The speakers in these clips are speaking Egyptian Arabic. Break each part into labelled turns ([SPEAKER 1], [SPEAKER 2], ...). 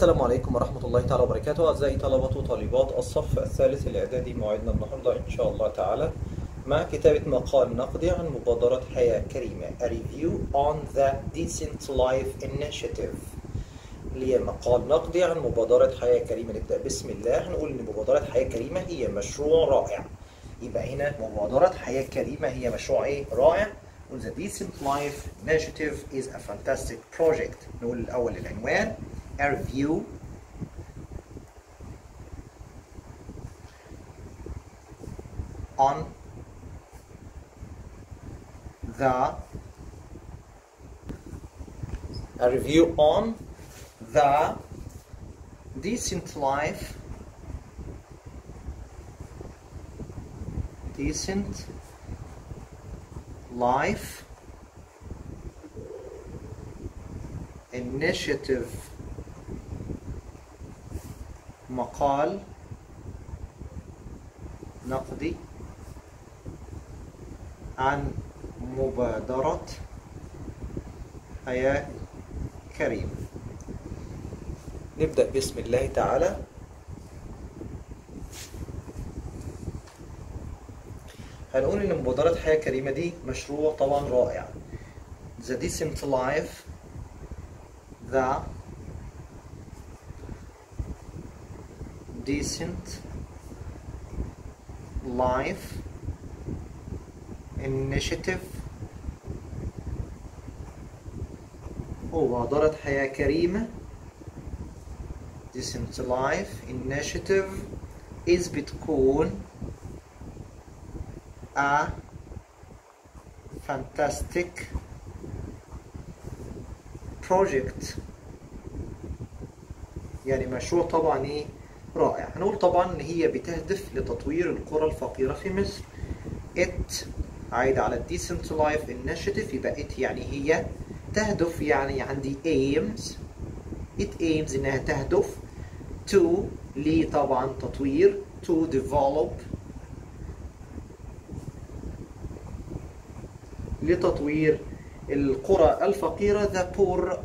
[SPEAKER 1] السلام عليكم ورحمة الله تعالى وبركاته أعزائي طلبة وطالبات الصف الثالث الإعدادي موعدنا النهاردة إن شاء الله تعالى مع كتابة مقال نقدي عن مبادرة حياة كريمة A Review on the Decent Life Initiative اللي هي مقال نقدي عن مبادرة حياة كريمة نبدأ بسم الله هنقول إن مبادرة حياة كريمة هي مشروع رائع يبقى هنا مبادرة حياة كريمة هي مشروع إيه؟ رائع نقول The Decent Life Initiative is a fantastic project نقول الأول العنوان A review on the a review on the decent life decent life initiative مقال نقدي عن مبادرة حياة كريم نبدأ بسم الله تعالى هنقول إن مبادرة حياة كريمة دي مشروع طبعا رائع The Decent Life The Decent Life Initiative مبادرة حياة كريمة Decent Life Initiative is بتكون a fantastic project يعني مشروع طبعا ايه رائع هنقول طبعا ان هي بتهدف لتطوير القرى الفقيرة في مصر it عايد على Decent Life Initiative يبقى it يعني هي تهدف يعني عندي aims it aims انها تهدف to لي طبعا تطوير to develop لتطوير القرى الفقيرة the poor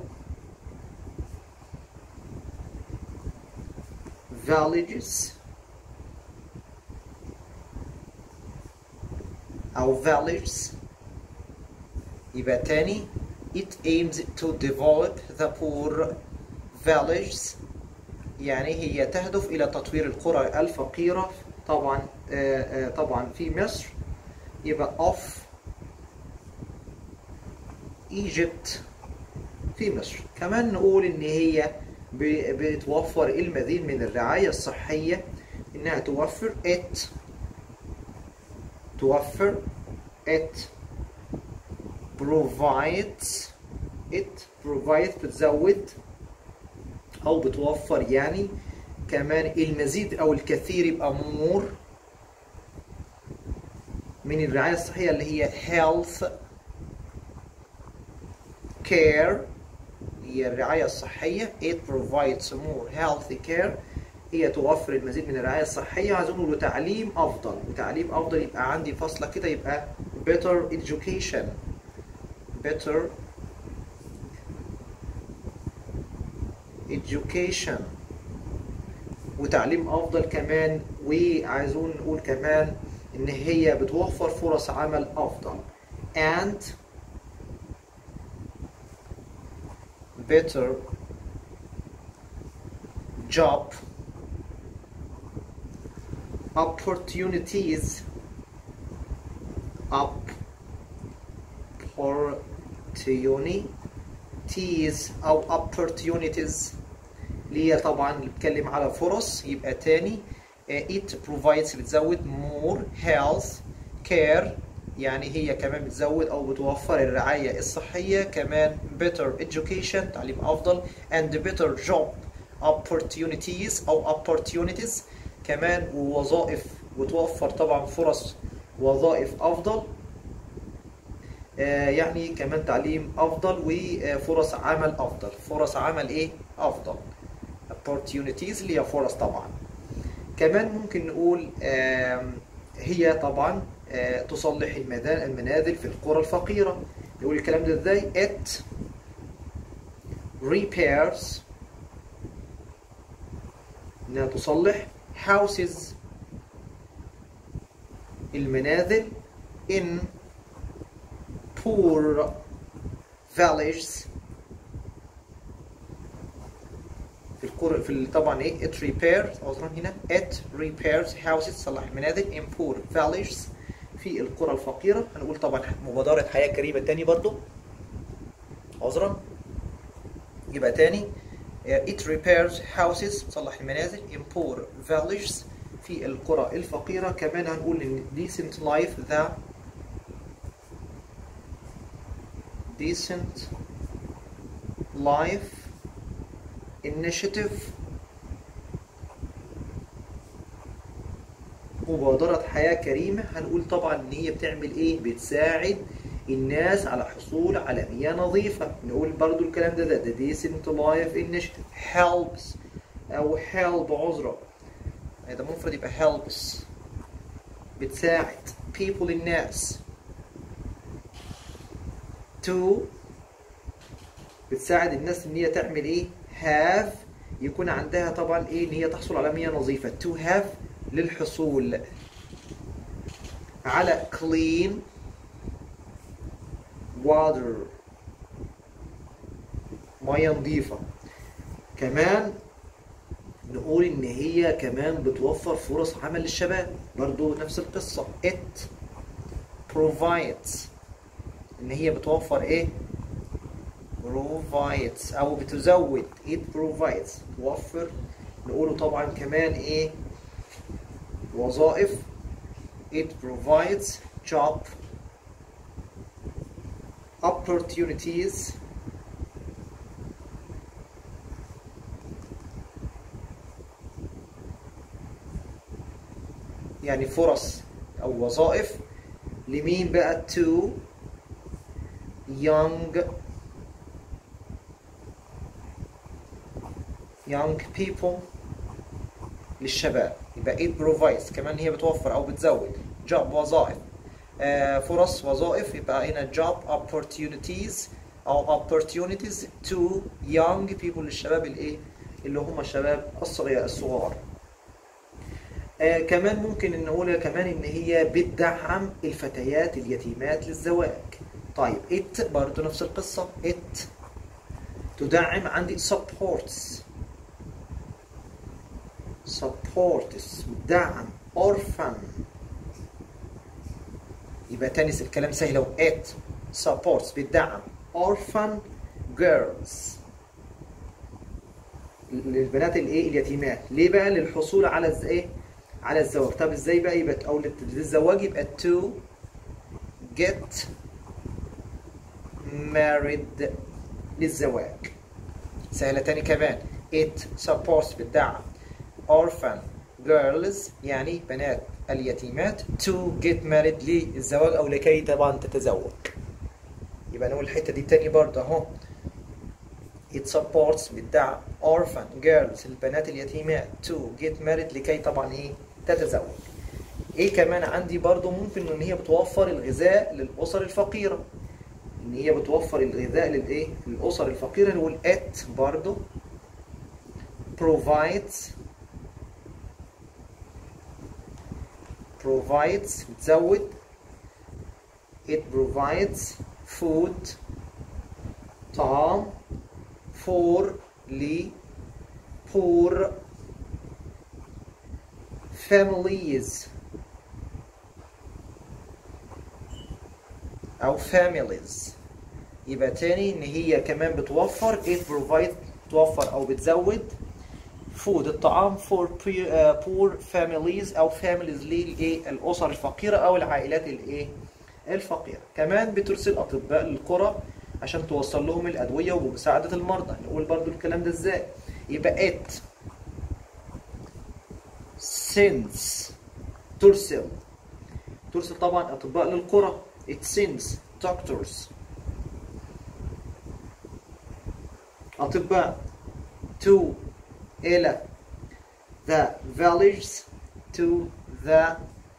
[SPEAKER 1] villages أو villages يبقى تاني it aims to develop the poor villages يعني هي تهدف إلى تطوير القرى الفقيرة طبعا طبعا في مصر يبقى of Egypt في مصر كمان نقول إن هي بتوفر المزيد من الرعاية الصحية إنها توفر it توفر it provides it provides بتزود أو بتوفر يعني كمان المزيد أو الكثير يبقى more من الرعاية الصحية اللي هي health care هي الرعاية الصحية it provides more healthy care هي توفر المزيد من الرعاية الصحية عايزين نقول تعليم أفضل وتعليم أفضل يبقى عندي فاصلة كده يبقى better education better education وتعليم أفضل كمان وعايزون نقول كمان إن هي بتوفر فرص عمل أفضل and better job opportunities opportunities أو opportunities اللي هي طبعا بتكلم على فرص يبقى تاني it provides بتزود more health care يعني هي كمان بتزود او بتوفر الرعاية الصحية كمان better education تعليم افضل and better job opportunities او opportunities كمان ووظائف وتوفر طبعا فرص وظائف افضل آه يعني كمان تعليم افضل وفرص عمل افضل فرص عمل ايه افضل opportunities اللي هي فرص طبعا كمان ممكن نقول آه هي طبعا تصلح المنازل في القرى الفقيرة يقول الكلام ده ازاي it repairs انها تصلح houses المنازل in poor villages في القرى في ال- طبعا ايه it repairs عذرا هنا it repairs houses تصلح المنازل in poor villages في القرى الفقيرة هنقول طبعا مبادرة حياة كريمة تاني برضو عذرا يبقى تاني it repairs houses تصلح المنازل in poor villages في القرى الفقيرة كمان هنقول ان decent life the decent life initiative مبادرة حياة كريمة هنقول طبعا ان هي بتعمل ايه بتساعد الناس على حصول على مياه نظيفة نقول برضو الكلام ده ده, ده decent life initiative helps او help عذرا هذا مفرد يبقى helps بتساعد people الناس to بتساعد الناس ان هي تعمل ايه have يكون عندها طبعا ايه ان هي تحصل على مياه نظيفة to have للحصول على clean water مياه نظيفة كمان نقول ان هي كمان بتوفر فرص عمل للشباب برضو نفس القصة it provides ان هي بتوفر ايه provides او بتزود it provides توفر نقوله طبعا كمان ايه وظائف it provides job opportunities يعني فرص او وظائف لمين بقى to young young people للشباب يبقى it provides كمان هي بتوفر او بتزود job وظائف آه فرص وظائف يبقى هنا job opportunities او opportunities to young people للشباب الايه اللي هم الشباب الصغير الصغار آه كمان ممكن نقول كمان ان هي بتدعم الفتيات اليتيمات للزواج طيب it برضه نفس القصة it تدعم عندي supports supports بتدعم orphan يبقى تاني الكلام سهل لو it supports بتدعم orphan girls للبنات الايه اليتيمات ليه بقى للحصول على الز- ايه على الزواج طب ازاي بقى يبقى او للزواج يبقى to get married للزواج سهلة تاني كمان it supports بتدعم orphan girls يعني بنات اليتيمات to get married للزواج او لكي طبعا تتزوج يبقى نقول الحتة دي تاني برضه اهو it supports بتدعم orphan girls البنات اليتيمات to get married لكي طبعا ايه تتزوج ايه كمان عندي برضو ممكن ان هي بتوفر الغذاء للاسر الفقيره ان هي بتوفر الغذاء للايه للاسر الفقيره نقول it برضو provides provides بتزود it provides food طعام for لي poor families أو families يبقى تاني إن هي كمان بتوفر it provide توفر أو بتزود food الطعام for pre- uh, poor families أو families للإيه الأسر الفقيرة أو العائلات الإيه الفقيرة كمان بترسل أطباء للقرى عشان توصل لهم الأدوية ومساعدة المرضى نقول برضو الكلام ده إزاي يبقى it sends ترسل ترسل طبعا أطباء للقرى it sends doctors أطباء to إلى the villages to the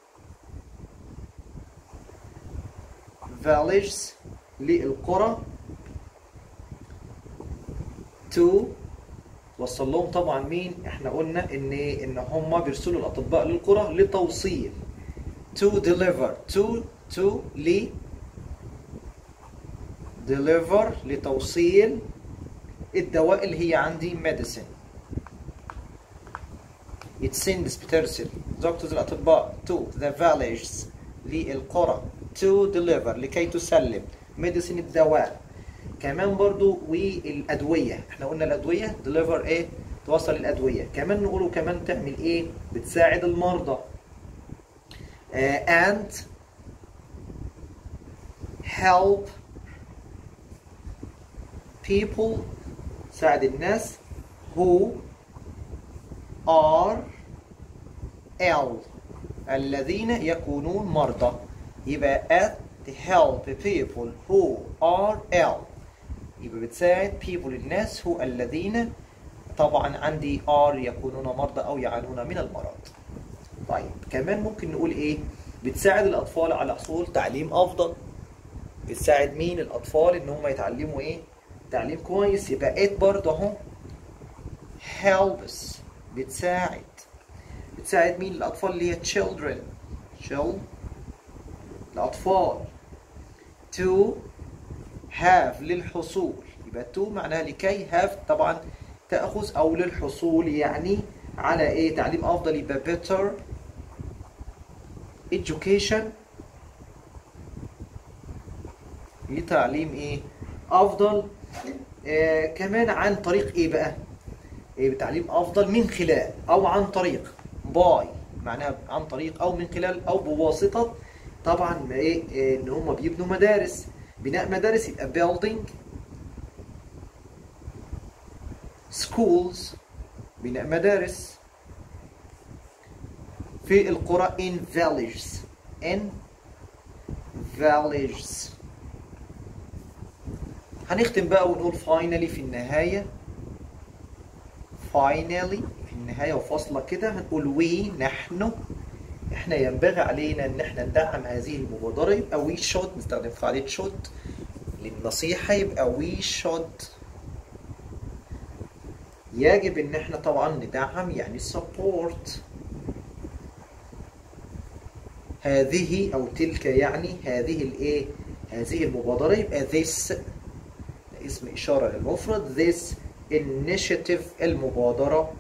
[SPEAKER 1] villages للقرى to وصل لهم طبعا مين احنا قلنا ان ان هم بيرسلوا الاطباء للقرى لتوصيل to deliver to to ل deliver لتوصيل الدواء اللي هي عندي medicine it sends بترسل doctors الأطباء to the villages للقرى to deliver لكي تسلم medicine الدواء كمان برضو والأدوية احنا قلنا الأدوية deliver ايه توصل الأدوية كمان نقوله كمان تعمل ايه بتساعد المرضى uh, and help people ساعد الناس who are ill الذين يكونون مرضى يبقى at to help people who are ill يبقى بتساعد people الناس هو الذين طبعا عندي are يكونون مرضى او يعانون من المرض طيب كمان ممكن نقول ايه بتساعد الاطفال على حصول تعليم افضل بتساعد مين الاطفال ان هم يتعلموا ايه تعليم كويس يبقى it برضه اهو helps بتساعد بتساعد مين الأطفال اللي هي children children الأطفال to have للحصول يبقى to معناها لكي have طبعا تأخذ أو للحصول يعني على إيه تعليم أفضل يبقى better education لتعليم إيه أفضل آه كمان عن طريق إيه بقى إيه بتعليم افضل من خلال او عن طريق باي معناها عن طريق او من خلال او بواسطه طبعا ايه, إيه ان هم بيبنوا مدارس بناء مدارس يبقى building schools بناء مدارس في القرى in villages in villages هنختم بقى ونقول finally في النهايه finally في النهاية وفاصلة كده هنقول we نحن احنا ينبغي علينا ان احنا ندعم هذه المبادرة يبقى we should نستخدم فعالية should للنصيحة يبقى we should يجب ان احنا طبعا ندعم يعني support هذه او تلك يعني هذه الايه هذه المبادرة يبقى this اسم اشارة للمفرد this initiative المبادرة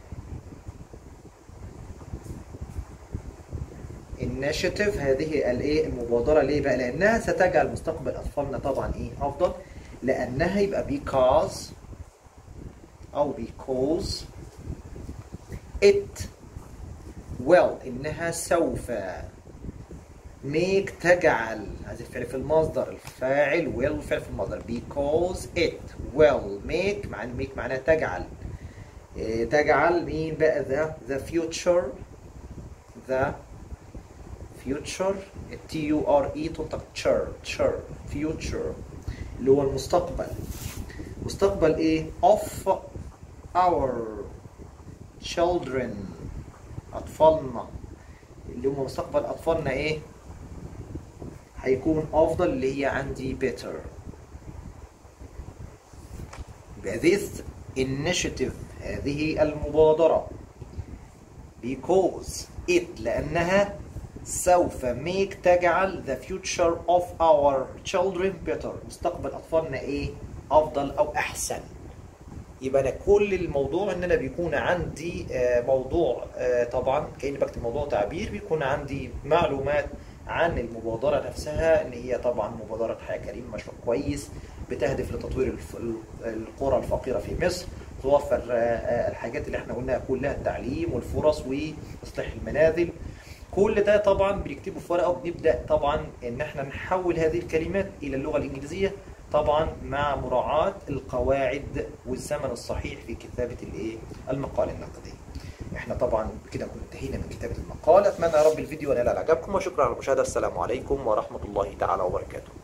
[SPEAKER 1] initiative هذه الايه المبادرة ليه بقى لأنها ستجعل مستقبل أطفالنا طبعا إيه أفضل لأنها يبقى because أو because it will إنها سوف make تجعل هذا الفعل في المصدر الفاعل will الفعل في المصدر because it will make مع make معناها تجعل إيه تجعل مين بقى the the future the future T U R E تنطق chur chur future اللي هو المستقبل مستقبل ايه of our children اطفالنا اللي هم مستقبل اطفالنا ايه هيكون افضل اللي هي عندي better يبقى this initiative هذه المبادرة because it لأنها سوف make تجعل the future of our children better مستقبل أطفالنا إيه أفضل أو أحسن يبقى أنا كل الموضوع إن أنا بيكون عندي موضوع طبعا كأني بكتب موضوع تعبير بيكون عندي معلومات عن المبادرة نفسها إن هي طبعا مبادرة حياة كريم مشروع كويس بتهدف لتطوير القرى الفقيرة في مصر توفر الحاجات اللي احنا قلناها كلها التعليم والفرص وإصلاح المنازل كل ده طبعا بنكتبه في ورقة وبنبدأ طبعا إن احنا نحول هذه الكلمات إلى اللغة الإنجليزية طبعا مع مراعاة القواعد والزمن الصحيح في كتابة الايه المقال النقدي احنا طبعا كده كنا انتهينا من كتابة المقال اتمنى يا رب الفيديو ينال اعجابكم وشكرا على المشاهدة السلام عليكم ورحمة الله تعالى وبركاته